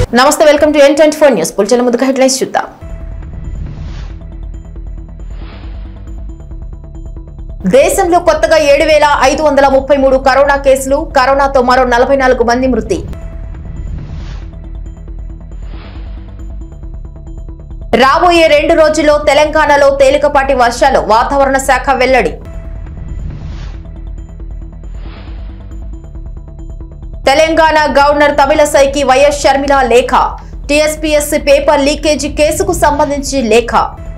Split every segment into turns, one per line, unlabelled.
నమస్తే welcome to N twenty four news పుల్చల ముందుగా హెడ్లైన్స్ చూద్దాం దేశంలో కొత్తగా ఏడు వేల ఐదు వందల ముప్పై మూడు కరోనా కేసులు కరోనాతో మరో నలభై నాలుగు మంది మృతి రాబోయే రెండు రోజుల్లో తెలంగాణలో తేలికపాటి వర్షాలు వాతావరణ శాఖ వెల్లడి తెలంగాణ గవర్నర్ తమిళసైకి వైఎస్ షర్మిల లేఖ టీఎస్పీఎస్సీ పేపర్ లీకేజీ కేసుకు సంబంధించి లేఖ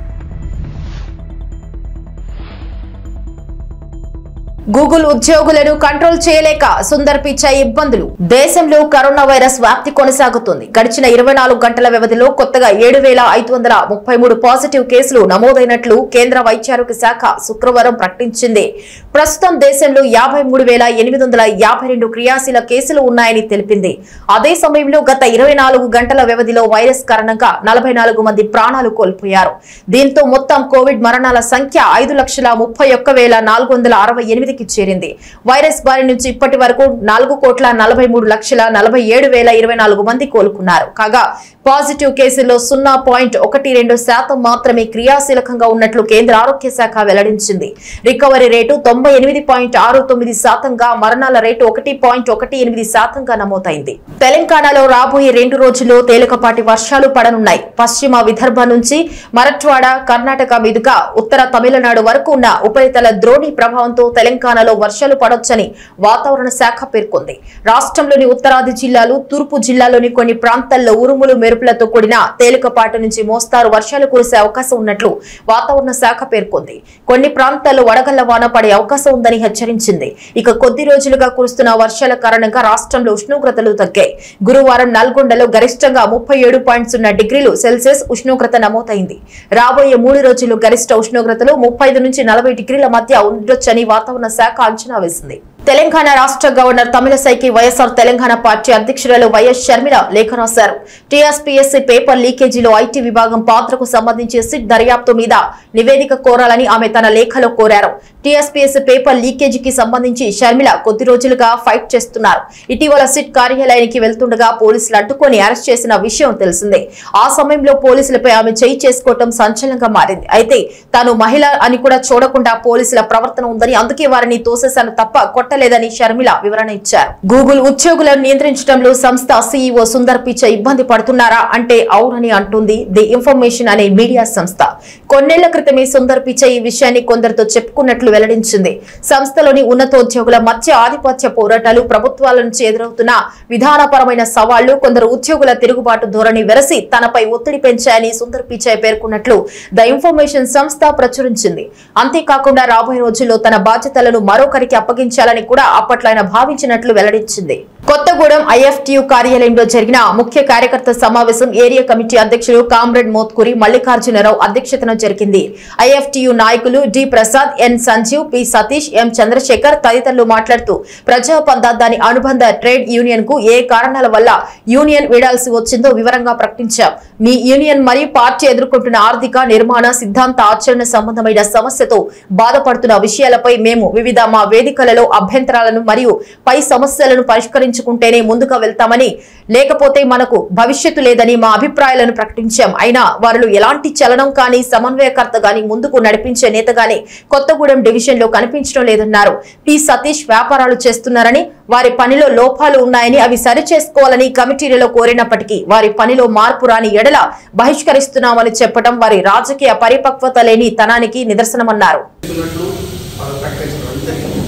గూగుల్ ఉద్యోగులను కంట్రోల్ చేయలేక సుందర్ పిచాయ్ ఇబ్బందులు దేశంలో కరోనా వైరస్ వ్యాప్తి కొనసాగుతుంది గడిచిన ఇరవై నాలుగు గంటల వ్యవధిలో కొత్తగా ఏడు వేల ఐదు వందల ముప్పై మూడు పాజిటివ్ కేసులు నమోదైనట్లు కేంద్ర వైద్యారోగ్య శాఖ శుక్రవారం ప్రకటించింది ప్రస్తుతం దేశంలో యాభై మూడు వేల ఎనిమిది వందల యాభై రెండు క్రియాశీల కేసులు ఉన్నాయని తెలిపింది అదే సమయంలో గత ఇరవై నాలుగు గంటల వ్యవధిలో వైరస్ కారణంగా నలభై నాలుగు మంది ప్రాణాలు కోల్పోయారు దీంతో మొత్తం కోవిడ్ మరణాల సంఖ్య ఐదు లక్షల ముప్పై ఒక్క వేల నాలుగు వందల అరవై ఎనిమిదికి చేరింది వైరస్ బారి నుంచి ఇప్పటి వరకు నాలుగు కోట్ల నలభై మూడు లక్షల నలభై ఏడు వేల ఇరవై నాలుగు మంది కోలుకున్నారు కాగా పాజిటివ్ కేసుల్లో సున్నా పాయింట్ ఒకటి రెండు శాతం మాత్రమే క్రియాశీలకంగా ఉన్నట్లు కేంద్ర ఆరోగ్య శాఖ వెల్లడించింది రికవరీ రేటు తొంభై ఎనిమిది పాయింట్ ఆరు తొమ్మిది శాతంగా మరణాల రేటు ఒకటి పాయింట్ ఒకటి ఎనిమిది శాతంగా నమోదైంది తెలంగాణలో రాబోయే రెండు రోజుల్లో తేలికపాటి వర్షాలు పడనున్నాయి పశ్చిమ విదర్భ నుంచి మరట్వాడ కర్ణాటక మీదుగా ఉత్తర తమిళనాడు వరకు ఉన్న ఉపరితల ద్రోణి ప్రభావంతో తెలంగాణలో వర్షాలు పడొచ్చని వాతావరణ శాఖ పేర్కొంది రాష్ట్రంలోని ఉత్తరాది జిల్లాలు తూర్పు జిల్లాలోని కొన్ని ప్రాంతాల్లో ఉరుములు మెరుపులతో కూడిన తేలికపాటి నుంచి మోస్తారు వర్షాలు కురిసే అవకాశం ఉన్నట్లు వాతావరణ శాఖ పేర్కొంది కొన్ని ప్రాంతాల్లో వడగళ్ల వాన పడే అవకాశం ఉందని హెచ్చరించింది ఇక కొద్ది రోజులుగా కురుస్తున్న వర్షాల కారణంగా రాష్ట్రంలో ఉష్ణోగ్రతలు తగ్గాయి గురువారం నల్గొండలో గరిష్టంగా ముప్పై ఏడు పాయింట్ సున్నా డిగ్రీలు సెల్సియస్ ఉష్ణోగ్రత నమోదైంది రాబోయే మూడు రోజులు గరిష్ట ఉష్ణోగ్రతలు ముప్పై నుంచి నలభై డిగ్రీల మధ్య ఉండొచ్చని వాతావరణ శాఖ అంచనా వేసింది తెలంగాణ రాష్ట్ర గవర్నర్ తమిళసైకి వైఎస్ఆర్ తెలంగాణ పార్టీ అధ్యక్షురాలు వైఎస్ షర్మిల లేఖ రాశారు టీఎస్పీఎస్సీ పేపర్ లీకేజీలో ఐటీ విభాగం పాత్రకు సంబంధించి సిట్ దర్యాప్తు మీద నివేదిక కోరాలని ఆమె తన లేఖలో కోరారు టీఎస్పీఎస్సీ పేపర్ లీకేజీకి సంబంధించి షర్మిల కొద్ది రోజులుగా ఫైట్ చేస్తున్నారు ఇటీవల సిట్ కార్యాలయానికి వెళ్తుండగా పోలీసులు అడ్డుకొని అరెస్ట్ చేసిన విషయం తెలిసిందే ఆ సమయంలో పోలీసులపై ఆమె చేయి చేసుకోవటం సంచలనంగా మారింది అయితే తాను మహిళ అని కూడా చూడకుండా పోలీసుల ప్రవర్తన ఉందని అందుకే వారిని తోసేశాను తప్ప కొట్టలేదని షర్మిల వివరణ ఇచ్చారు గూగుల్ ఉద్యోగులను నియంత్రించడంలో సంస్థ సీఈఓ సుందర్ పిచ్చై ఇబ్బంది పడుతున్నారా అంటే అవునని అంటుంది ది ఇన్ఫర్మేషన్ అనే మీడియా సంస్థ కొన్నేళ్ల క్రితమే సుందర్ పిచ్చై ఈ విషయాన్ని కొందరితో చెప్పుకున్నట్లు వెల్లడించింది సంస్థలోని ఉన్నతోద్యోగుల మధ్య ఆధిపత్య పోరాటాలు ప్రభుత్వాల నుంచి ఎదురవుతున్న విధానపరమైన సవాళ్లు కొందరు ఉద్యోగుల తిరుగుబాటు ధోరణి వెరసి తనపై ఒత్తిడి పెంచాయని సుందర్ పిచ్చై పేర్కొన్నట్లు ద ఇన్ఫర్మేషన్ సంస్థ ప్రచురించింది అంతేకాకుండా రాబోయే రోజుల్లో తన బాధ్యతలను మరొకరికి అప్పగించాలని కూడా అప్పట్లో ఆయన భావించినట్లు వెల్లడించింది కొత్తగూడెం ఐఎఫ్టియు కార్యాలయంలో జరిగిన ముఖ్య కార్యకర్త సమావేశం ఏరియా కమిటీ అధ్యక్షులు కామ్రేడ్ మోత్కూరి మల్లికార్జునరావు అధ్యక్షతన జరిగింది ఐఎఫ్టియు నాయకులు D Prasad N Sanjeev P Satish M Chandrashekar తదితరులు మాట్లాడుతూ ప్రజాపంద దాని అనుబంధ ట్రేడ్ యూనియన్ కు ఏ కారణాల వల్ల యూనియన్ వీడాల్సి వచ్చిందో వివరంగా ప్రకటించాం మీ యూనియన్ మరియు పార్టీ ఎదుర్కొంటున్న ఆర్థిక నిర్మాణ సిద్ధాంత ఆచరణ సంబంధమైన సమస్యతో బాధపడుతున్న విషయాలపై మేము వివిధ మా వేదికలలో అభ్యంతరాలను మరియు పై సమస్యలను పరిష్కరించుకుంటేనే ముందుగా వెళ్తామని లేకపోతే మనకు భవిష్యత్తు లేదని మా అభిప్రాయాలను ప్రకటించాం అయినా వారిలో ఎలాంటి చలనం కానీ సమన్వయకర్త గాని ముందుకు నడిపించే నేత గాని కొత్తగూడెం డివిజన్ లో కనిపించడం లేదన్నారు పి సతీష్ వ్యాపారాలు చేస్తున్నారని వారి పనిలో లోపాలు ఉన్నాయని అవి సరి చేసుకోవాలని కమిటీలలో కోరినప్పటికీ వారి పనిలో మార్పు రాని ఎడల బహిష్కరిస్తున్నామని చెప్పడం వారి రాజకీయ పరిపక్వత లేని తనానికి నిదర్శనమన్నారు
చేస్తున్నట్లు వారు ప్రకటించడం జరిగింది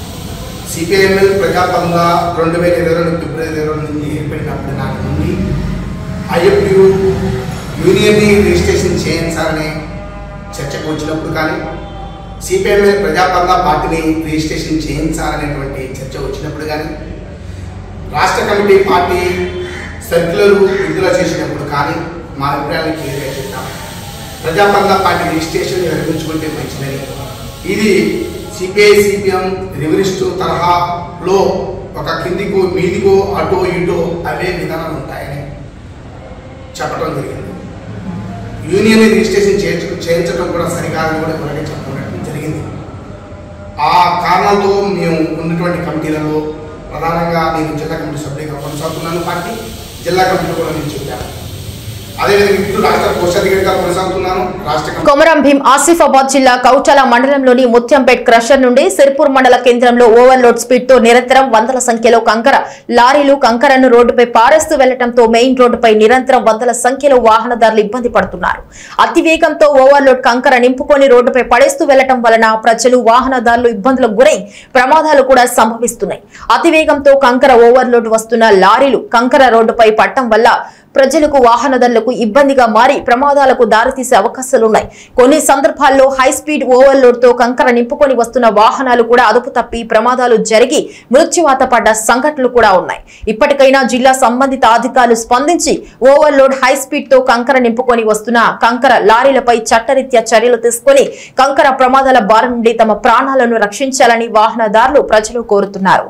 సిపిఐఎంఎల్ ప్రజాపరంగా రెండు వేల ఇరవై రెండు ఫిబ్రవరి ఇరవై నుండి ఏర్పడినప్పటి నాటి నుండి ఐఎఫ్యు యూనియన్ని రిజిస్ట్రేషన్ చేయించాలనే చర్చకు వచ్చినప్పుడు కానీ సిపిఐఎంఎల్ ప్రజాపరంగా పార్టీని రిజిస్ట్రేషన్ చేయించాలనేటువంటి చర్చ వచ్చినప్పుడు కానీ రాష్ట్ర కమిటీ పార్టీ సర్క్యులర్ విడుదల చేసినప్పుడు కానీ మా అభిప్రాయాన్ని క్లియర్గా చెప్తాం ప్రజాపరంగా పార్టీ రిజిస్ట్రేషన్ నిర్వహించుకుంటే మంచిదని ఇది సిపిఐ సిపిఎం రివరిస్టు తరహాలో ఒక కిందికో మీదికో అటో ఇటో అవే విధానాలు ఉంటాయని చెప్పడం జరిగింది యూనియన్ రిజిస్ట్రేషన్ చేయించ చేయించడం కూడా సరికాదని కూడా ఎవరైనా చెప్పడం జరిగింది ఆ కారణాలతో మేము ఉన్నటువంటి కమిటీలలో ప్రధానంగా నేను జిల్లా కమిటీ సభ్యుడిగా కొనసాగుతున్నాను పార్టీ జిల్లా కమిటీ కూడా నేను చెప్పాను అదేవిధంగా ఇప్పుడు రాష్ట్ర కోశాధికారిగా కొనసాగుతున్నాను రాష్ట్ర కమిటీ
కొమరం భీం ఆసిఫాబాద్ జిల్లా కౌటాల మండలంలోని ముత్యంపేట్ క్రషర్ నుండి సిర్పూర్ మండల కేంద్రంలో ఓవర్లోడ్ స్పీడ్ తో నిరంతరం వందల సంఖ్యలో కంకర లారీలు కంకరను రోడ్డుపై పారేస్తూ వెళ్లడంతో మెయిన్ రోడ్డుపై నిరంతరం వందల సంఖ్యలో వాహనదారులు ఇబ్బంది పడుతున్నారు అతి వేగంతో ఓవర్లోడ్ కంకర నింపుకొని రోడ్డుపై పడేస్తూ వెళ్లడం వలన ప్రజలు వాహనదారులు ఇబ్బందులకు గురై ప్రమాదాలు కూడా సంభవిస్తున్నాయి అతి వేగంతో కంకర ఓవర్లోడ్ వస్తున్న లారీలు కంకర రోడ్డుపై పట్టడం వల్ల ప్రజలకు వాహనదారులకు ఇబ్బందిగా మారి ప్రమాదాలకు దారితీసే అవకాశాలున్నాయి కొన్ని సందర్భాల్లో హై స్పీడ్ ఓవర్లోడ్ తో కంకర నింపుకొని వస్తున్న వాహనాలు కూడా అదుపు తప్పి ప్రమాదాలు జరిగి మృత్యువాత పడ్డ సంఘటనలు కూడా ఉన్నాయి ఇప్పటికైనా జిల్లా సంబంధిత అధికారులు స్పందించి ఓవర్లోడ్ హై స్పీడ్ తో కంకర నింపుకొని వస్తున్న కంకర లారీలపై చట్టరీత్యా చర్యలు తీసుకొని కంకర ప్రమాదాల బారి నుండి తమ ప్రాణాలను రక్షించాలని వాహనదారులు ప్రజలు కోరుతున్నారు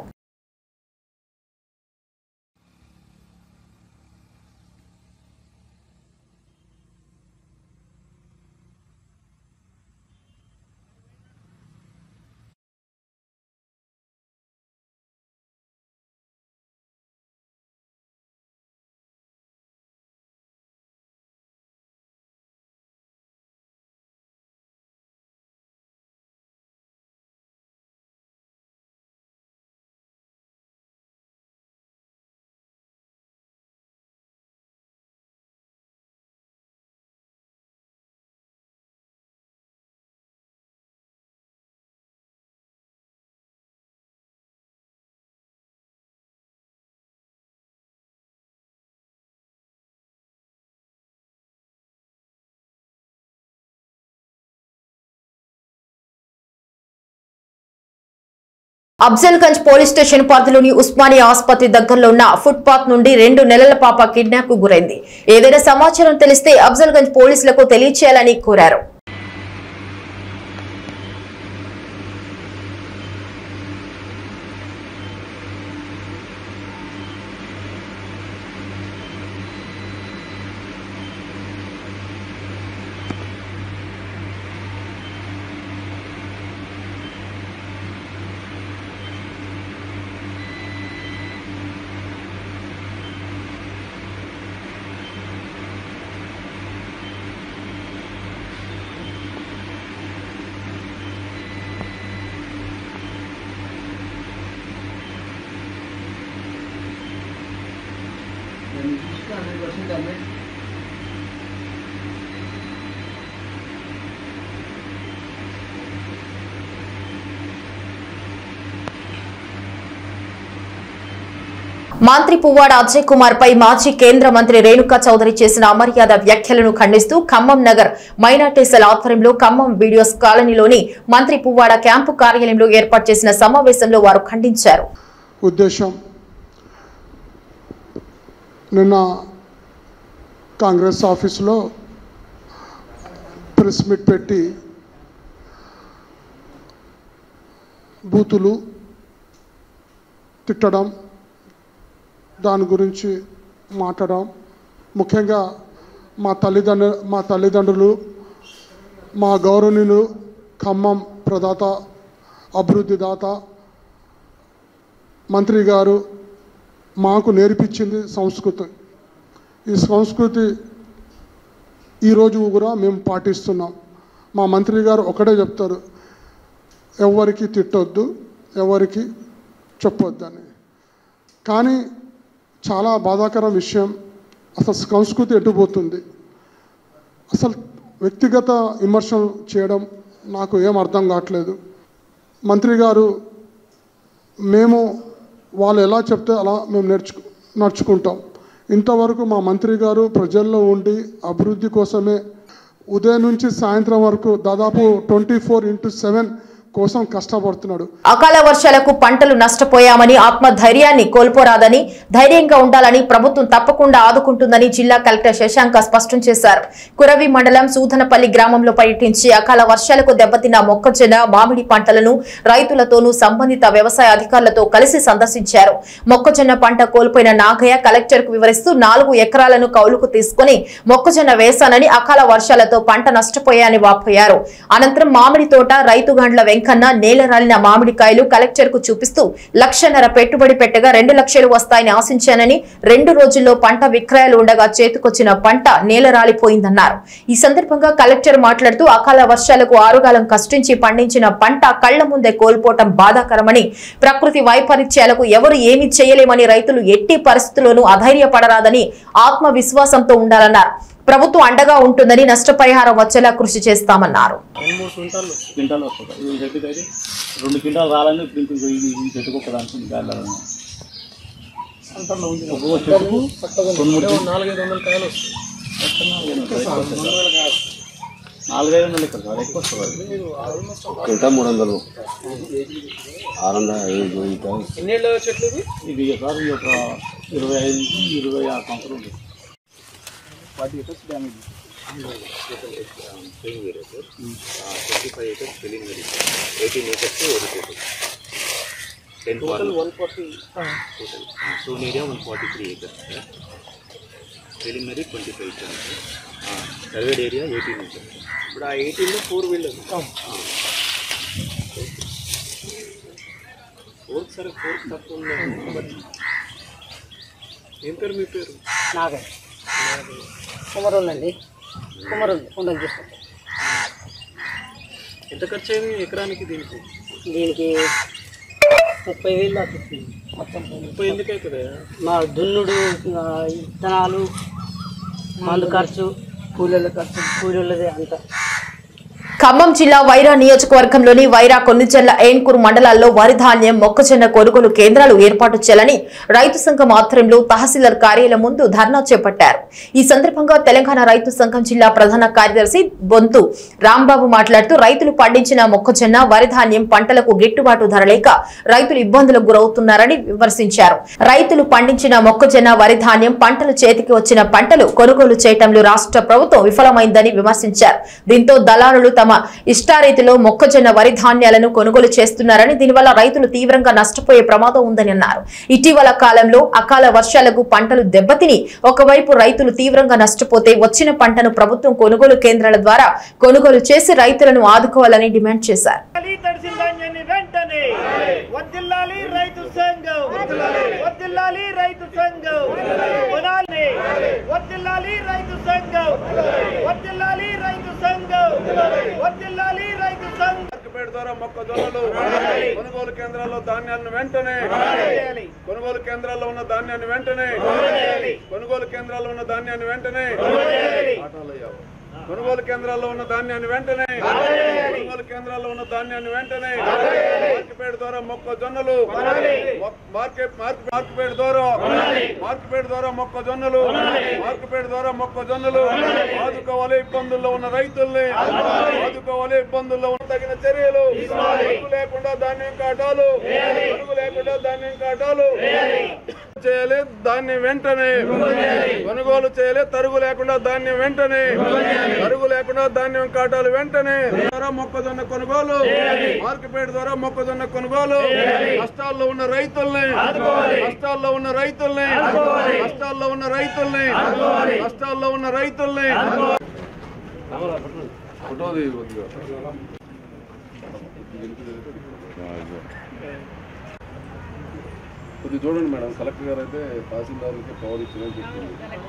అఫ్జల్గంజ్ పోలీస్ స్టేషన్ పరిధిలోని ఉస్మానియా ఆసుపత్రి దగ్గరలో ఉన్న ఫుట్ పాత్ నుండి రెండు నెలల పాప కిడ్నాప్ కు గురైంది ఏదైనా సమాచారం తెలిస్తే అఫ్జల్గంజ్ పోలీసులకు తెలియచేయాలని కోరారు
Then you should 100% commit.
మంత్రి పువ్వాడ అజయ్ కుమార్ పై మాజీ కేంద్ర మంత్రి రేణుకా చౌదరి చేసిన అమర్యాద వ్యాఖ్యలను ఖండిస్తూ ఖమ్మం నగర్ మైనార్టీ సెల్ ఆధ్వర్యంలో ఖమ్మం వీడియోస్ కాలనీలోని మంత్రి పువ్వాడ క్యాంపు కార్యాలయంలో ఏర్పాటు చేసిన సమావేశంలో వారు ఖండించారు
ఉద్దేశం నిన్న కాంగ్రెస్ ఆఫీసులో ప్రెస్ మీట్ పెట్టి బూతులు తిట్టడం దాని గురించి మాట్లాడడం ముఖ్యంగా మా తల్లిదండ్రు మా తల్లిదండ్రులు మా గౌరవనీయులు ఖమ్మం ప్రదాత అభివృద్ధి దాత మంత్రి గారు మాకు నేర్పించింది సంస్కృతి ఈ సంస్కృతి ఈరోజు కూడా మేము పాటిస్తున్నాం మా మంత్రి గారు ఒకటే చెప్తారు ఎవరికి తిట్టొద్దు ఎవరికి చెప్పొద్దని కానీ చాలా బాధాకర విషయం అసలు సంస్కృతి ఎటుపోతుంది అసలు వ్యక్తిగత విమర్శలు చేయడం నాకు ఏం అర్థం కావట్లేదు మంత్రి గారు మేము వాళ్ళు ఎలా చెప్తే అలా మేము నేర్చుకు నడుచుకుంటాం ఇంతవరకు మా మంత్రి గారు ప్రజల్లో ఉండి అభివృద్ధి కోసమే ఉదయం నుంచి సాయంత్రం వరకు దాదాపు ట్వంటీ ఫోర్ ఇంటూ సెవెన్ కోసం కష్టపడుతున్నాడు
అకాల వర్షాలకు పంటలు నష్టపోయామని ఆత్మ ధైర్యాన్ని కోల్పోరాదని ధైర్యంగా ఉండాలని ప్రభుత్వం తప్పకుండా ఆదుకుంటుందని జిల్లా కలెక్టర్ శశాంక స్పష్టం చేశారు కురవి మండలం సూదనపల్లి గ్రామంలో పర్యటించి అకాల వర్షాలకు దెబ్బతిన్న మొక్కజొన్న మామిడి పంటలను రైతులతోనూ సంబంధిత వ్యవసాయ అధికారులతో కలిసి సందర్శించారు మొక్కజొన్న పంట కోల్పోయిన నాగయ్య కలెక్టర్ కు వివరిస్తూ నాలుగు ఎకరాలను కౌలుకు తీసుకుని మొక్కజొన్న వేశానని అకాల వర్షాలతో పంట నష్టపోయాయని వాపోయారు అనంతరం మామిడి తోట రైతు గండ్ల వెంకట వెంకన్న నేల రాలిన మామిడికాయలు కలెక్టర్ కు చూపిస్తూ లక్షన్నర పెట్టుబడి పెట్టగా రెండు లక్షలు వస్తాయని ఆశించానని రెండు రోజుల్లో పంట విక్రయాలు ఉండగా చేతికొచ్చిన పంట నేల రాలిపోయిందన్నారు ఈ సందర్భంగా కలెక్టర్ మాట్లాడుతూ అకాల వర్షాలకు ఆరుగాలం కష్టించి పండించిన పంట కళ్ల ముందే కోల్పోవటం బాధాకరమని ప్రకృతి వైపరీత్యాలకు ఎవరు ఏమీ చేయలేమని రైతులు ఎట్టి పరిస్థితుల్లోనూ అధైర్యపడరాదని ఆత్మవిశ్వాసంతో ఉండాలన్నారు ప్రభుత్వం అండగా ఉంటుందని నష్టపరిహారం వచ్చేలా కృషి చేస్తామన్నారు
రెండు మూడు క్వింటాలు క్వింటాలు వస్తుంది ఈ చెట్టుకి అయితే రెండు క్వింటాలు రాలని ఇప్పుడు ఇంకో ఇది ఈ చెట్టుకు ఒక దానికి ఇంకా వెళ్ళాలని ఒక్కొక్క చెట్టుకు రెండు మూడు క్వింటాలు-
నాలుగైదు వందల కాయలు వస్తాయి
నాలుగైదు వందలు ఇక్కడ సార్ ఎక్కువ వస్తుంది అది.
క్వింటా మూడు వందలు ఆరు వందల ఐదు ఇంకా
ఎన్నేళ్ళ చెట్లు ఇవి
ఇది సార్ ఇది ఒక ఇరవై ఐదు నుంచి ఇరవై ఆరు సంవత్సరాలు ఉంది. Forty acres damage
total one forty
two media one forty three acres preliminary twenty five acres surveyed area eighteen acres
ఇప్పుడు ఆ ఎయిటీన్లో ఫోర్ వీలర్ ఫోర్క్ సరే ఫోర్క్ తక్కువ ఉంది ఏం పేరు మీ పేరు
నాగే కుమరోళ్ళు అండి కుమరోళ్ళు కొండలు తీసుకుంటాం
ఎంత ఖర్చు అయింది ఎకరానికి దీనికి
దీనికి ముప్పై వేలు దాకా వస్తుంది మొత్తం
ముప్పై ఎందుకు అవుతుంది
మా దున్నుడు ఆ, విత్తనాలు మందు ఖర్చు కూలీల ఖర్చు కూలీలదే అంతా
ఖమ్మం జిల్లా వైరా నియోజకవర్గంలోని వైరా కొన్నిచెల్ల ఏన్కూరు మండలాల్లో వరి ధాన్యం మొక్కజొన్న కొనుగోలు కేంద్రాలు ఏర్పాటు చేయాలని రైతు సంఘం ఆధ్వర్యంలో తహసీల్దార్ కార్యాలయం ముందు ధర్నా చేపట్టారు ఈ సందర్భంగా తెలంగాణ రైతు సంఘం జిల్లా ప్రధాన కార్యదర్శి బొంతు రాంబాబు మాట్లాడుతూ రైతులు పండించిన మొక్కజొన్న వరి ధాన్యం పంటలకు గిట్టుబాటు ధర లేక రైతులు ఇబ్బందులకు గురవుతున్నారని విమర్శించారు రైతులు పండించిన మొక్కజొన్న వరి ధాన్యం పంటలు చేతికి వచ్చిన పంటలు కొనుగోలు చేయటంలో రాష్ట్ర ప్రభుత్వం విఫలమైందని విమర్శించారు దీంతో దళారులు తమ ఇష్టారీతిలో మొక్కజొన్న వరి ధాన్యాలను కొనుగోలు చేస్తున్నారని దీనివల్ల రైతులు తీవ్రంగా నష్టపోయే ప్రమాదం ఉందని అన్నారు ఇటీవల కాలంలో అకాల వర్షాలకు పంటలు దెబ్బతిని ఒకవైపు రైతులు తీవ్రంగా నష్టపోతే వచ్చిన పంటను ప్రభుత్వం కొనుగోలు కేంద్రాల ద్వారా కొనుగోలు చేసి రైతులను ఆదుకోవాలని డిమాండ్ చేశారు
తడిసిన ధాన్యాన్ని వెంటనే వద్దిల్లాలి రైతు సంఘం వద్దిల్లాలి రైతు సంఘం కొనాలి వద్దిల్లాలి రైతు సంఘం వద్దిల్లాలి రైతు సంఘం వద్దిల్లాలి రైతు సంఘం
మార్కెట్ ద్వారా మొక్కజొన్నలు కొనుగోలు కేంద్రాల్లో ధాన్యాలను వెంటనే కొనుగోలు కేంద్రాల్లో ఉన్న ధాన్యాన్ని వెంటనే కొనుగోలు కేంద్రాల్లో ఉన్న ధాన్యాన్ని వెంటనే ఆటోలయ్యా. కొనుగోలు కేంద్రాల్లో ఉన్న ధాన్యాన్ని వెంటనే కొనుగోలు కేంద్రాల్లో ఉన్న ధాన్యాన్ని వెంటనే మార్కెట్ ద్వారా మొక్కజొన్నలు మొ- మార్కెట్ మార్కెట్ మార్కెట్ ద్వారా మార్కెట్ ద్వారా మొక్కజొన్నలు మార్కెట్ ద్వారా మొక్కజొన్నలు ఆదుకోవాలి ఇబ్బందుల్లో ఉన్న రైతుల్ని ఆదుకోవాలి ఇబ్బందుల్లో ఉన్న తగిన చర్యలు అడుగు లేకుండా ధాన్యం కాటాలు అడుగు లేకుండా ధాన్యం కాటాలు చేయాలి దాన్ని వెంటనే కొనుగోలు చేయాలి తరుగు లేకుండా ధాన్యం వెంటనే తరుగు లేకుండా ధాన్యం కాటాలు వెంటనే ద్వారా మొక్కజొన్న కొనుగోలు మార్కెట్ ద్వారా మొక్కజొన్న కొనుగోలు కష్టాల్లో ఉన్న రైతుల్ని కష్టాల్లో ఉన్న రైతుల్ని కష్టాల్లో ఉన్న రైతుల్ని కష్టాల్లో ఉన్న రైతుల్ని ఫోటో కొద్దిగా కొద్దిగా చూడండి మేడం కలెక్టర్ గారు అయితే తహసీల్దార్కి పవర్ ఇచ్చిందని చెప్పింది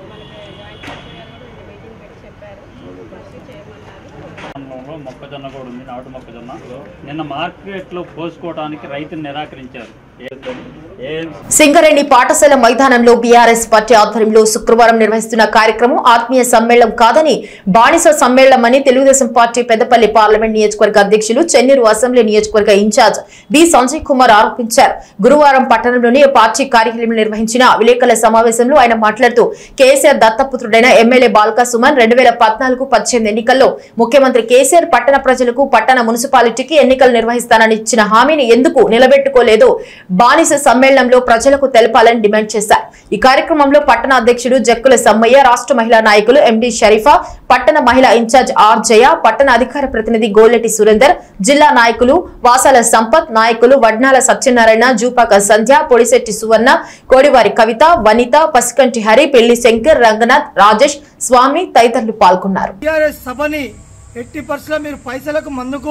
గ్రామంలో మొక్కజొన్న కూడా ఉంది నాటు మొక్కజొన్న నిన్న మార్కెట్లో పోసుకోవడానికి రైతులు నిరాకరించారు ఏ- ఏం
సింగరేణి పాఠశాల మైదానంలో బీఆర్ఎస్ పార్టీ ఆధ్వర్యంలో శుక్రవారం నిర్వహిస్తున్న కార్యక్రమం ఆత్మీయ సమ్మేళనం కాదని బానిస సమ్మేళనమని తెలుగుదేశం పార్టీ పెద్దపల్లి పార్లమెంట్ నియోజకవర్గ అధ్యక్షులు చెన్నూరు అసెంబ్లీ నియోజకవర్గ ఇన్ఛార్జ్ బి సంజయ్ కుమార్ ఆరోపించారు గురువారం పట్టణంలోని పార్టీ కార్యాలయంలో నిర్వహించిన విలేకరుల సమావేశంలో ఆయన మాట్లాడుతూ కేసీఆర్ దత్తపుత్రుడైన ఎమ్మెల్యే బాల్కా సుమన్ రెండు వేల పద్నాలుగు పద్దెనిమిది ఎన్నికల్లో ముఖ్యమంత్రి కేసీఆర్ పట్టణ ప్రజలకు పట్టణ మున్సిపాలిటీకి ఎన్నికలు నిర్వహిస్తానని ఇచ్చిన హామీని ఎందుకు నిలబెట్టుకోలేదో బానిస సమ్మేళనంలో ప్రజలకు తెలపాలని డిమాండ్ చేశారు ఈ కార్యక్రమంలో పట్టణ అధ్యక్షుడు జక్కుల సమ్మయ్య రాష్ట్ర మహిళా నాయకులు ఎండి షరీఫా పట్టణ మహిళా ఇన్ఛార్జ్ ఆర్ జయ పట్టణ అధికార ప్రతినిధి గోల్లెటి సురేందర్ జిల్లా నాయకులు వాసాల సంపత్ నాయకులు వడ్నాల సత్యనారాయణ జూపాక సంధ్య పొడిశెట్టి సువర్ణ కోడివారి కవిత వనిత పసికంటి హరి పెళ్లి శంకర్ రంగనాథ్ రాజేష్ స్వామి తదితరులు పాల్గొన్నారు
టీఆర్ఎస్ సభని ఎట్టి పరిస్థితుల్లో మీరు పైసలకు మందుకు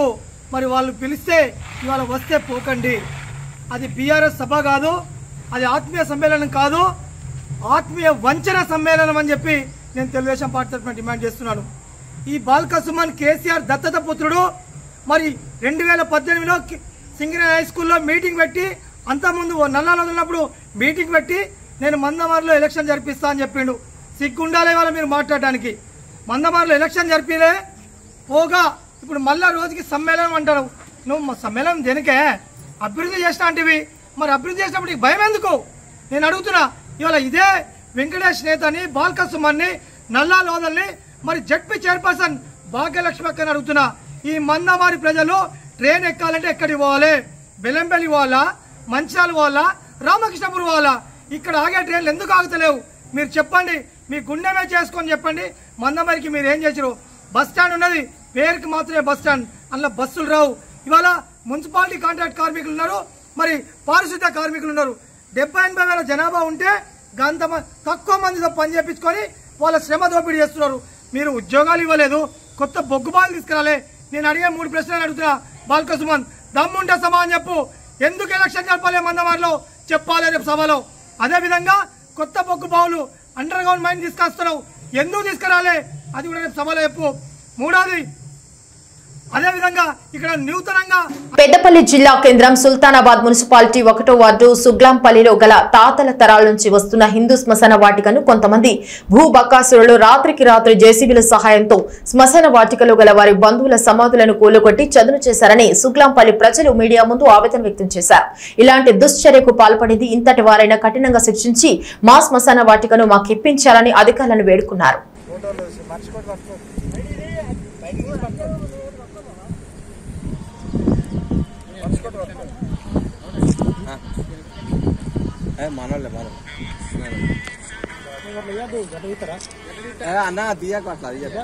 మరి వాళ్ళు పిలిస్తే ఇవాళ వస్తే పోకండి అది బీఆర్ఎస్ సభ కాదు అది ఆత్మీయ సమ్మేళనం కాదు ఆత్మీయ వంచన సమ్మేళనం అని చెప్పి నేను తెలుగుదేశం పార్టీ తరఫున డిమాండ్ చేస్తున్నాను ఈ బాల్క సుమన్ కేసీఆర్ దత్తత పుత్రుడు మరి రెండు వేల పద్దెనిమిదిలో కి- సింగరేణి హై స్కూల్లో మీటింగ్ పెట్టి అంతకుముందు నల్లాలో ఉన్నప్పుడు మీటింగ్ పెట్టి నేను మందమారిలో ఎలక్షన్ జరిపిస్తా అని చెప్పిండు సిగ్గుండాలే వాళ్ళ మీరు మాట్లాడడానికి మందమారిలో ఎలక్షన్ జరిపిలే పోగా ఇప్పుడు మళ్ళా రోజుకి సమ్మేళనం అంటారు నువ్వు మా సమ్మేళనం దేనికే అభివృద్ధి చేసిన అంటివి మరి అభివృద్ధి చేసినప్పుడు నీకు భయం ఎందుకు నేను అడుగుతున్నా ఇవాళ ఇదే వెంకటేష్ నేతని బాల్క సుమన్ని నల్లా లోదల్ని మరి జడ్పీ చైర్పర్సన్ భాగ్యలక్ష్మి అక్కని అడుగుతున్నా ఈ మందమారి ప్రజలు ట్రైన్ ఎక్కాలంటే ఎక్కడికి పోవాలి బెల్లంపల్లి పోవాలా మంచిర్యాల పోవాలా రామకృష్ణపురం పోవాలా ఇక్కడ ఆగే ట్రైన్లు ఎందుకు ఆగుతలేవు మీరు చెప్పండి మీ గుండెమే చేసుకొని చెప్పండి మందమరికి మీరు ఏం చేసారు బస్ స్టాండ్ ఉన్నది పేరుకి మాత్రమే బస్ స్టాండ్ అందులో బస్సులు రావు ఇవాళ మున్సిపాలిటీ కాంట్రాక్ట్ కార్మికులు ఉన్నారు మరి పారిశుద్ధ కార్మికులు ఉన్నారు డెబ్బై ఎనభై వేల జనాభా ఉంటే గంత మ- తక్కువ మందితో పని చేపించుకొని వాళ్ళ శ్రమ దోపిడీ చేస్తున్నారు మీరు ఉద్యోగాలు ఇవ్వలేదు కొత్త బొగ్గుబాలు తీసుకురాలే నేను అడిగే మూడు ప్రశ్నలు అడుగుతున్నా బాల్క సుమన్ దమ్ముంటే సమాన్ చెప్పు ఎందుకు ఎలక్షన్ జరపాలి మందమారిలో చెప్పాలి రేపు సభలో అదే విధంగా కొత్త బొగ్గు బావులు అండర్ గ్రౌండ్ మైన్ తీసుకొస్తున్నావు ఎందుకు తీసుకురాలే అది కూడా రేపు సభలో చెప్పు మూడోది అదే విధంగా ఇక్కడ నూతనంగా
పెద్దపల్లి జిల్లా కేంద్రం సుల్తానాబాద్ మున్సిపాలిటీ ఒకటో వార్డు సుగ్లాంపల్లిలో గల తాతల తరాల నుంచి వస్తున్న హిందూ శ్మశాన వాటికను కొంతమంది భూ బకాసురులు రాత్రికి రాత్రి జేసీబీల సహాయంతో శ్మశాన వాటికలో గల వారి బంధువుల సమాధులను కూలగొట్టి చదును చేశారని సుగ్లాంపల్లి ప్రజలు మీడియా ముందు ఆవేదన వ్యక్తం చేశారు ఇలాంటి దుశ్చర్యకు పాల్పడింది ఇంతటి వారైనా కఠినంగా శిక్షించి మా శ్మశాన వాటికను మాకు ఇప్పించాలని అధికారులను వేడుకున్నారు
మనోళ్ళే మన అన్న తీయకు అట్లా తీయక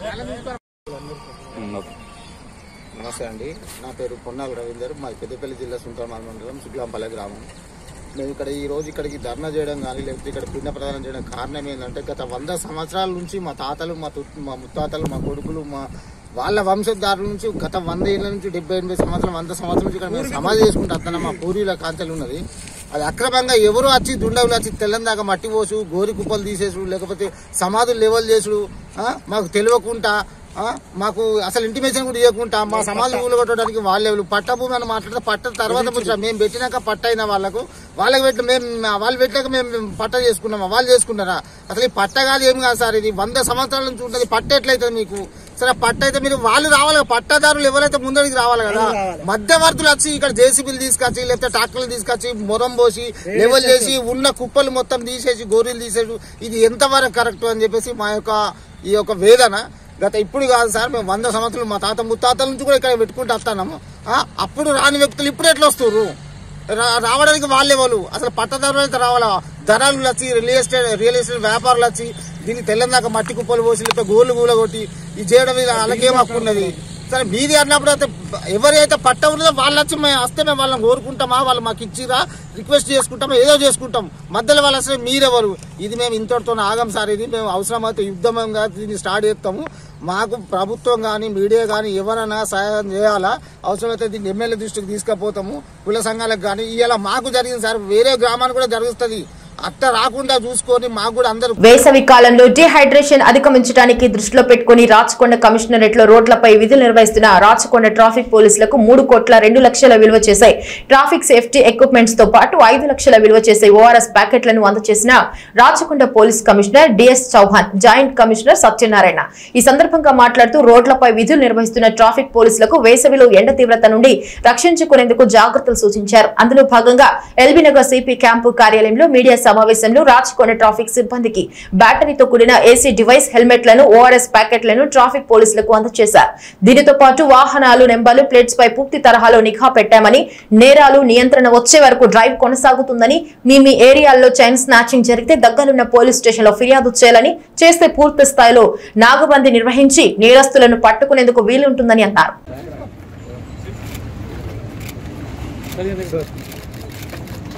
నమస్తే అండి నా పేరు పొన్నాల రవీందర్ మా పెద్దపల్లి జిల్లా సుందరమాల మండలం శుక్లాంపల్లె గ్రామం మేము ఇక్కడ ఈ రోజు ఇక్కడికి ధర్నా చేయడం కానీ లేకపోతే ఇక్కడ పిండ ప్రదానం చేయడం కారణం ఏంటంటే గత వంద సంవత్సరాల నుంచి మా తాతలు మా తుట్ మా ముత్తాతలు మా కొడుకులు మా వాళ్ళ వంశధారుల నుంచి గత వంద ఏళ్ళ నుంచి డెబ్బై ఎనభై సంవత్సరం వంద సంవత్సరం నుంచి ఇక్కడ మేము సమాధి చేసుకుంటూ వస్తున్నాం మా పూర్వీల కాంచెలు ఉన్నది అది అక్రమంగా ఎవరు వచ్చి దుండగులు వచ్చి తెల్లని దాకా మట్టి పోసు గోరి కుప్పలు తీసేసుడు లేకపోతే సమాధులు లెవెల్ చేసుడు ఆ, మాకు తెలియకుండా ఆ, మాకు అసలు ఇంటిమేషన్ కూడా ఇవ్వకుండా మా సమాజం కూలగొట్టడానికి వాళ్ళే పట్ట భూమి అని మాట్లాడితే పట్ట తర్వాత ముచ్చట మేము పెట్టినాక పట్ట అయిన వాళ్ళకు వాళ్ళకి పెట్టి మేము వాళ్ళు పెట్టాక మేము పట్ట చేసుకున్నామా వాళ్ళు చేసుకున్నారా అసలు ఈ పట్ట కాదు ఏం కాదు సార్ ఇది వంద సంవత్సరాల నుంచి ఉంటుంది పట్ట ఎట్లయితుంది మీకు సరే పట్ట అయితే మీరు వాళ్ళు రావాలి కదా, పట్టదారులు ఎవరైతే ముందడికి రావాలి కదా మధ్యవర్తులు వచ్చి ఇక్కడ జేసీబీలు తీసుకొచ్చి లేకపోతే ట్రాక్టర్లు తీసుకొచ్చి మొరం పోసి లెవెల్ చేసి ఉన్న కుప్పలు మొత్తం తీసేసి గోరీలు తీసేసి ఇది ఎంతవరకు కరెక్ట్ అని చెప్పేసి మా యొక్క ఈ యొక్క వేదన గత ఇప్పుడు కాదు సార్ మేము వంద సంవత్సరాలు మా తాత ముత్తాతల నుంచి కూడా ఇక్కడ పెట్టుకుంటూ వస్తున్నాము ఆ, అప్పుడు రాని వ్యక్తులు ఇప్పుడు ఎట్లా వస్తున్నారు రా- రావడానికి వాళ్ళే వాళ్ళు అసలు పట్టదారులు అయితే రావాలా ధరలు వచ్చి రియల్ ఎస్టేట్ రియల్ ఎస్టేట్ వ్యాపారులు వచ్చి దీన్ని తెల్లందాక మట్టి కుప్పలు పోసి లేకపోతే గోళ్ళు గూల కొట్టి ఇది చేయడం మీద వాళ్ళకేం హక్కు ఉన్నది సరే మీది అన్నప్పుడు అయితే ఎవరైతే పట్ట ఉన్నదో వాళ్ళు వచ్చి మేము వస్తే మేము వాళ్ళని కోరుకుంటామా వాళ్ళు మాకు ఇచ్చిరా రిక్వెస్ట్ చేసుకుంటామా ఏదో చేసుకుంటాం మధ్యలో వాళ్ళు అసలు మీరెవరు ఇది మేము ఇంతటితో ఆగం సార్ ఇది మేము అవసరమైతే యుద్ధంగా దీన్ని స్టార్ట్ చేస్తాము మాకు ప్రభుత్వం కానీ మీడియా కానీ ఎవరైనా సహాయం చేయాలా అవసరమైతే దీన్ని ఎమ్మెల్యే దృష్టికి తీసుకుపోతాము కుల సంఘాలకు కానీ ఇలా మాకు జరిగింది సార్ వేరే గ్రామానికి కూడా జరుగుతుంది అట్ట రాకుండా చూసుకొని మాకు కూడా అందరూ
వేసవి కాలంలో డిహైడ్రేషన్ అధిగమించడానికి దృష్టిలో పెట్టుకుని రాచకొండ కమిషనరేట్ లో రోడ్లపై విధులు నిర్వహిస్తున్న రాచకొండ ట్రాఫిక్ పోలీసులకు మూడు కోట్ల రెండు లక్షల విలువ చేసే ట్రాఫిక్ సేఫ్టీ ఎక్విప్మెంట్స్ తో పాటు ఐదు లక్షల విలువ చేసే ఓఆర్ఎస్ ప్యాకెట్లను అందజేసిన Rachakonda police commissioner DS Chauhan joint commissioner Satyanarayana ఈ సందర్భంగా మాట్లాడుతూ రోడ్లపై విధులు నిర్వహిస్తున్న ట్రాఫిక్ పోలీసులకు వేసవిలో ఎండ తీవ్రత నుండి రక్షించుకునేందుకు జాగ్రత్తలు సూచించారు అందులో భాగంగా ఎల్బీ నగర్ సిపి క్యాంపు కార్యాలయంలో మీడియా సమావేశంలో రాచకొండ ట్రాఫిక్ సిబ్బందికి బ్యాటరీతో కూడిన ఏసీ డివైస్ హెల్మెట్లను ఓఆర్ఎస్ ప్యాకెట్లను ట్రాఫిక్ పోలీసులకు అందజేశారు దీనితో పాటు వాహనాలు నెంబర్లు ప్లేట్స్ పై పూర్తి తరహాలో నిఘా పెట్టామని నేరాలు నియంత్రణ వచ్చే వరకు డ్రైవ్ కొనసాగుతుందని మీ మీ ఏరియాల్లో చైన్ స్నాచింగ్ జరిగితే దగ్గరున్న పోలీస్ స్టేషన్ లో ఫిర్యాదు చేయాలని చేస్తే పూర్తి స్థాయిలో నాగుబంది నిర్వహించి నేరస్తులను పట్టుకునేందుకు వీలుంటుందని అన్నారు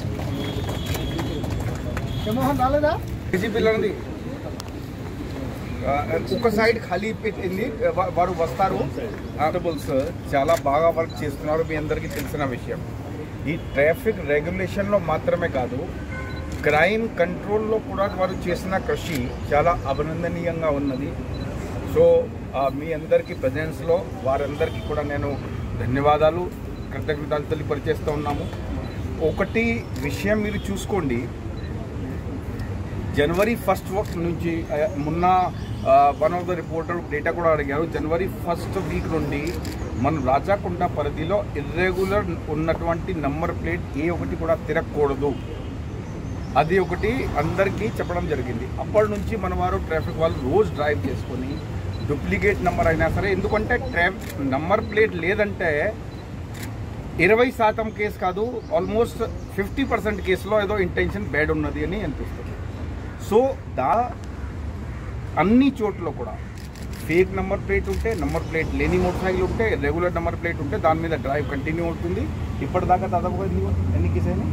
మోహన్ రాలేదా
ఆ, ఒక సైడ్ ఖాళీ పెట్టింది వా- వారు వస్తారు ఆటబుల్స్ చాలా బాగా వర్క్ చేస్తున్నారు మీ అందరికీ తెలిసిన విషయం ఈ ట్రాఫిక్ రెగ్యులేషన్లో మాత్రమే కాదు క్రైమ్ కంట్రోల్లో కూడా వారు చేసిన కృషి చాలా అభినందనీయంగా ఉన్నది సో ఆ, మీ అందరికీ ప్రజెన్స్లో వారందరికీ కూడా నేను ధన్యవాదాలు కృతజ్ఞతలు తెలియపరిచేస్తూ ఉన్నాము ఒకటి విషయం మీరు చూసుకోండి జనవరి ఫస్ట్ వర్క్ నుంచి ఆ, మొన్న one of the reporter data కూడా అడిగారు జనవరి ఫస్ట్ వీక్ నుండి మనం రాజాకుంట పరిధిలో ఇర్రెగ్యులర్ ఉన్నటువంటి నంబర్ ప్లేట్ ఏ ఒకటి కూడా తిరగకూడదు అది ఒకటి అందరికీ చెప్పడం జరిగింది అప్పటి నుంచి మన వారు ట్రాఫిక్ వాళ్ళు రోజు డ్రైవ్ చేసుకొని డూప్లికేట్ నెంబర్ అయినా సరే ఎందుకంటే ట్రాఫ్ నంబర్ ప్లేట్ లేదంటే ఇరవై శాతం కేసు కాదు ఆల్మోస్ట్ ఫిఫ్టీ పర్సెంట్ కేసులో ఏదో ఇంటెన్షన్ బ్యాడ్ ఉన్నది అని అనిపిస్తుంది సో దా అన్ని చోట్ల కూడా ఫేక్ నెంబర్ ప్లేట్ ఉంటే నెంబర్ ప్లేట్ లేని మోటార్ సైకిల్ ఉంటే రెగ్యులర్ నెంబర్ ప్లేట్ ఉంటే దాని మీద డ్రైవ్ కంటిన్యూ అవుతుంది ఇప్పటిదాకా దాదాపుగా ఎన్ని ఎన్ని కేసు అయినాయి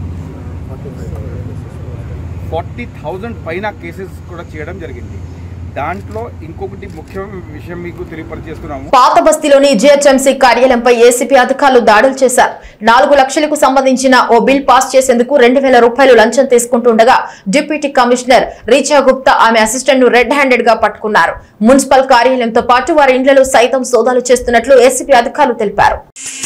ఫార్టీ థౌజండ్ పైన కేసెస్ కూడా చేయడం జరిగింది దాంట్లో ఇంకొకటి ముఖ్యమైన విషయం మీకు తెలియపరిచేస్తున్నాము
పాత బస్తీలోని జిహెచ్ఎంసీ కార్యాలయంపై ఏసీపీ అధికారులు దాడులు చేశారు నాలుగు లక్షలకు సంబంధించిన ఓ బిల్ పాస్ చేసేందుకు రెండు వేల రూపాయలు లంచం తీసుకుంటుండగా డిప్యూటీ కమిషనర్ రీచా గుప్తా ఆమె అసిస్టెంట్ ను రెడ్ హ్యాండెడ్ గా పట్టుకున్నారు మున్సిపల్ కార్యాలయంతో పాటు వారి ఇండ్లలో సైతం సోదాలు చేస్తున్నట్లు ఏసీపీ అధికారులు తెలిపారు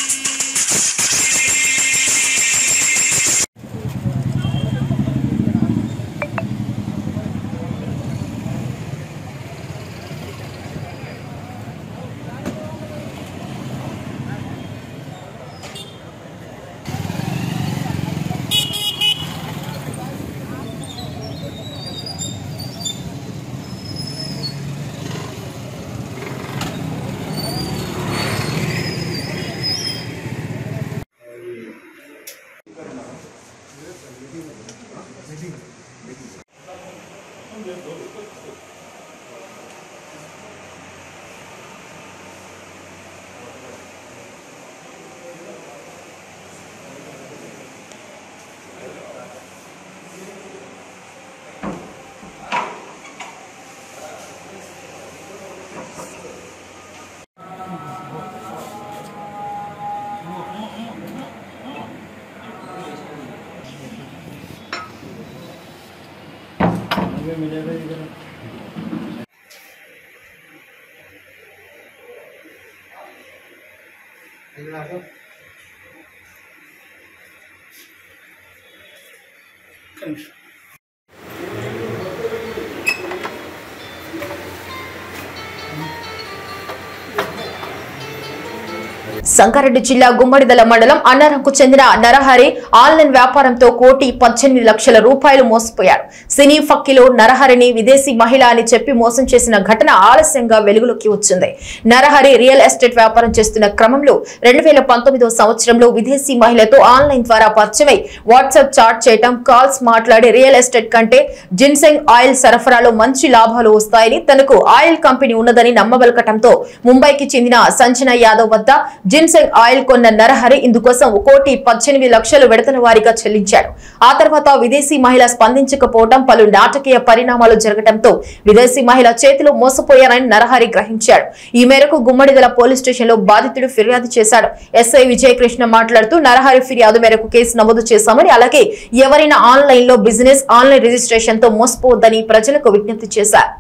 సంగారెడ్డి జిల్లా గుమ్మడిదల మండలం అన్నారంకు చెందిన నరహరి ఆన్లైన్ వ్యాపారంతో కోటి పద్దెనిమిది లక్షల రూపాయలు మోసపోయాడు సినీ ఫక్కిలో నరహరిని విదేశీ మహిళ అని చెప్పి మోసం చేసిన ఘటన ఆలస్యంగా వెలుగులోకి వచ్చింది నరహరి రియల్ ఎస్టేట్ వ్యాపారం చేస్తున్న క్రమంలో రెండు వేల పంతొమ్మిదో సంవత్సరంలో విదేశీ మహిళతో ఆన్లైన్ ద్వారా పరిచయమై వాట్సాప్ చాట్ చేయటం కాల్స్ మాట్లాడి రియల్ ఎస్టేట్ కంటే జిన్సెంగ్ ఆయిల్ సరఫరాలో మంచి లాభాలు వస్తాయని తనకు ఆయిల్ కంపెనీ ఉన్నదని నమ్మబలకటంతో ముంబైకి చెందిన సంజన యాదవ్ వద్ద జిన్సెంగ్ ఆయిల్ కొన్న నరహరి ఇందుకోసం ఒక కోటి పద్దెనిమిది లక్షలు విడతల వారీగా చెల్లించాడు ఆ తర్వాత విదేశీ మహిళ స్పందించకపోవడం పలు నాటకీయ పరిణామాలు జరగడంతో విదేశీ మహిళ చేతిలో మోసపోయారని నరహరి గ్రహించాడు ఈ మేరకు గుమ్మడిదల పోలీస్ స్టేషన్ లో బాధితుడు ఫిర్యాదు చేశాడు ఎస్ఐ విజయకృష్ణ మాట్లాడుతూ నరహరి ఫిర్యాదు మేరకు కేసు నమోదు చేశామని అలాగే ఎవరైనా ఆన్లైన్ లో బిజినెస్ ఆన్లైన్ రిజిస్ట్రేషన్ తో మోసపోవద్దని ప్రజలకు విజ్ఞప్తి చేశారు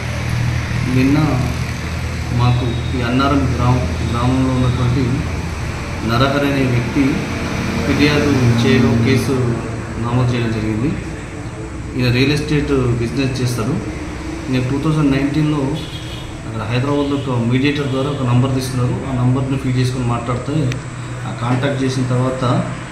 నిన్న మాకు ఈ అన్నారం గ్రామ గ్రామంలో ఉన్నటువంటి నరహర్ అనే వ్యక్తి ఫిర్యాదు చేయడం కేసు నమోదు చేయడం జరిగింది ఈయన రియల్ ఎస్టేట్ బిజినెస్ చేస్తారు నేను టూ థౌజండ్ నైన్టీన్లో అక్కడ హైదరాబాద్లో ఒక మీడియేటర్ ద్వారా ఒక నంబర్ తీసుకున్నారు ఆ నంబర్ని ఫీడ్ చేసుకొని మాట్లాడితే ఆ కాంటాక్ట్ చేసిన తర్వాత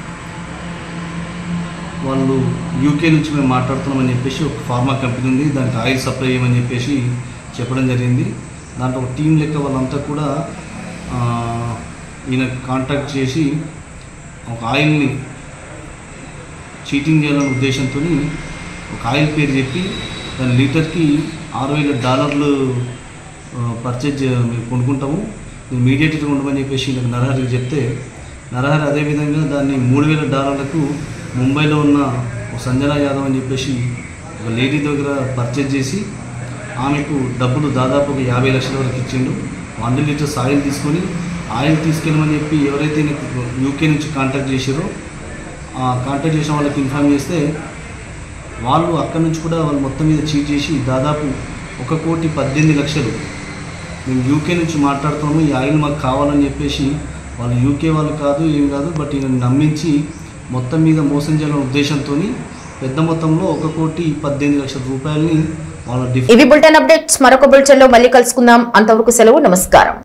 వాళ్ళు యూకే నుంచి మేము మాట్లాడుతున్నామని చెప్పేసి ఒక ఫార్మా కంపెనీ ఉంది దానికి ఆయిల్ సప్లై చేయమని చెప్పేసి చెప్పడం జరిగింది దాంట్లో ఒక టీం లెక్క వాళ్ళంతా కూడా ఆ, ఈయన కాంటాక్ట్ చేసి ఒక ఆయిల్ని చీటింగ్ చేయాలనే ఉద్దేశంతో ఒక ఆయిల్ పేరు చెప్పి దాని లీటర్కి ఆరు వేల డాలర్లు పర్చేజ్ మేము కొనుక్కుంటాము మీరు మీడియేటర్గా ఉండమని చెప్పేసి నాకు నరహరికి చెప్తే నరహరి అదేవిధంగా దాన్ని మూడు వేల డాలర్లకు ముంబైలో ఉన్న ఒక సంజన యాదవ్ అని చెప్పేసి ఒక లేడీ దగ్గర పర్చేజ్ చేసి ఆమెకు డబ్బులు దాదాపు ఒక యాభై లక్షల వరకు ఇచ్చిండు వన్ లీటర్స్ ఆయిల్ తీసుకొని ఆయిల్ తీసుకెళ్ళమని చెప్పి ఎవరైతే నాకు యూకే నుంచి కాంటాక్ట్ చేసారో ఆ కాంటాక్ట్ చేసిన వాళ్ళకి ఇన్ఫామ్ చేస్తే వాళ్ళు అక్కడ నుంచి కూడా వాళ్ళు మొత్తం మీద చీట్ చేసి దాదాపు ఒక కోటి పద్దెనిమిది లక్షలు మేము యూకే నుంచి మాట్లాడుతున్నాము ఈ ఆయిల్ మాకు కావాలని చెప్పేసి వాళ్ళు యూకే వాళ్ళు కాదు ఏం కాదు బట్ ఈయన నమ్మించి మొత్తం మీద మోసం చేయాలనే ఉద్దేశంతో పెద్ద మొత్తంలో ఒక కోటి పద్దెనిమిది లక్షల రూపాయలని వాళ్ళ డిఫ్
ఇవి బులెటిన్ అప్డేట్స్ మరొక బులెటిన్ లో మళ్ళీ కలుసుకుందాం అంతవరకు సెలవు నమస్కారం